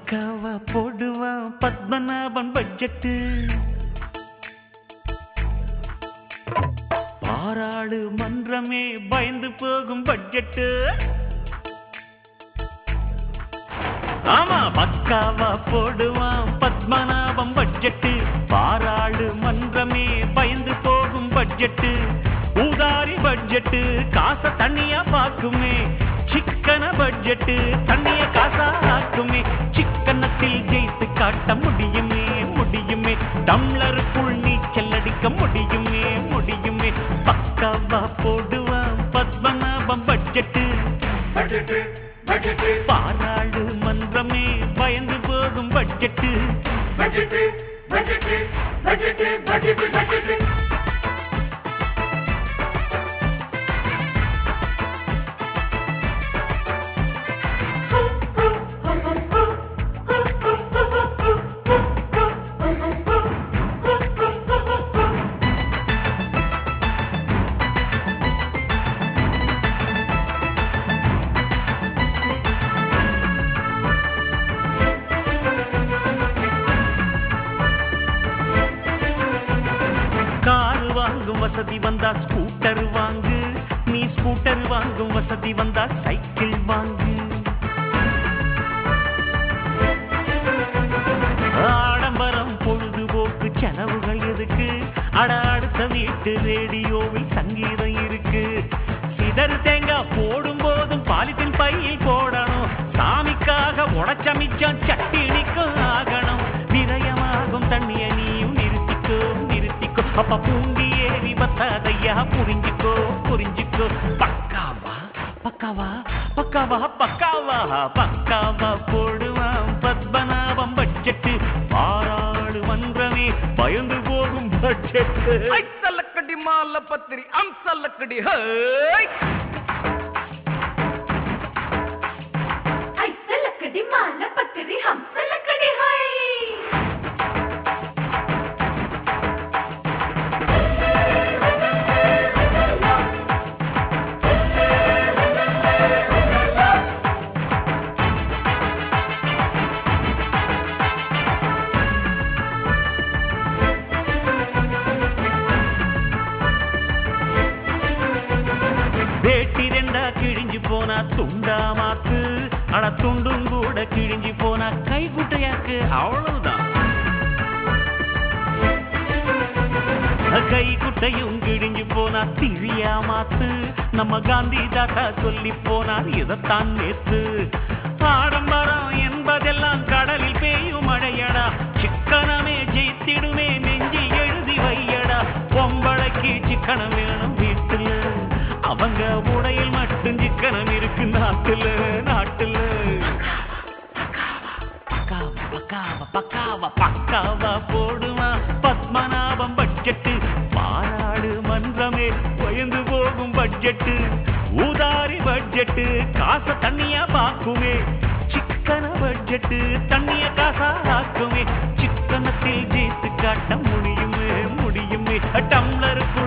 பக்காவா போடுவான் பத்மநாபன் பட்ஜெட்டு பாராளு மன்றமே பயந்து போகும் பட்ஜெட்டு ஆமா பக்காவா போடுவான் பத்மநாபம் பட்ஜெட்டு பாராளு மன்றமே பயந்து போகும் பட்ஜெட்டு ஊதாரி பட்ஜெட்டு காச தண்ணியா பாக்குமே சிக்கன பட்ஜெட்டு தண்ணிய காசா ஆக்குமே சிக்கனத்தில் ஜெயித்து காட்ட முடியுமே முடியுமே டம்ளருக்குள் நீச்சல் அடிக்க முடியுமே முடியுமே பக்காவா போடுவான் பத்மநாபம் பட்ஜெட்டு பட்ஜெட்டு பட்ஜெட்டு பாராளு மன்றமே பயந்து போகும் budget budget budget budget budget budget car வாங்கும் வசதி வந்தா ஸ்கூட்டர் வாங்கு நீ ஸ்கூட்டர் வாங்கும் வசதி வந்தா சைக்கிள் வாங்கு ஆடம்பரம் பொழுதுபோக்கு செலவுகள் எதுக்கு அட அடுத்த வீட்டு ரேடியோவில் சங்கீதம் இருக்கு சிதறு தேங்காய் போடும் போதும் பாலித்தின் பையில் போடணும் சாமிக்காக உடச்சமிச்சம் சட்டினிக்கும் ஆகணும் விரயமாகும் தண்ணிய நீயும் நிறுத்திக்கோ நிறுத்திக்கோ அப்ப பூண்டி ஏறி பத்தாதையா புரிஞ்சுக்கோ புரிஞ்சுக்கோ பக்காவா பக்காவா பக்காவா பக்காவா பக்காவா போடுவான் பத்மநாபம் பட்ஜெட்டு பாராடு மன்றமே பயந்து போகும் பட்ஜெட்டு ஐசல்லக்கடி மால பத்திரி அம்சல்லக்கடி ஹை ऐसे लकड़ी माल पतरी हमसे लकड़ी है வேட்டி ரெண்டா கிழிஞ்சு போனா துண்டா மாத்து அட துண்டும் கூட கிழிஞ்சு போனா கை குட்டையாக்கு அவ்வளவுதான் கை குட்டையும் கிழிஞ்சு போனா திரியா மாத்து நம்ம காந்தி தாத்தா சொல்லி போனார் இதைத்தான் நேத்து ஆடம்பரம் என்பதெல்லாம் கடலில் பெய்யும் மழையடா சிக்கனமே ஜெயித்திடுமே நெஞ்சில் எழுதி வையடா பொம்பளைக்கு சிக்கனம் வேணும் வீட்டுல அவங்க உடையில் மட்டும் சிக்கனம் இருக்கு நாட்டுல நாட்டுல பக்காவா பக்காவா பக்காவா பக்காவா போடுமா பத்மநாபம் பட்ஜெட்டு பாராடு மன்றமே பயந்து போகும் பட்ஜெட்டு ஊதாரி பட்ஜெட்டு காச தண்ணியா பாக்குமே சிக்கன பட்ஜெட்டு தண்ணிய காசா ஆக்குமே சிக்கனத்தில் ஜெயித்து காட்ட முடியுமே முடியுமே டம்ளருக்குள்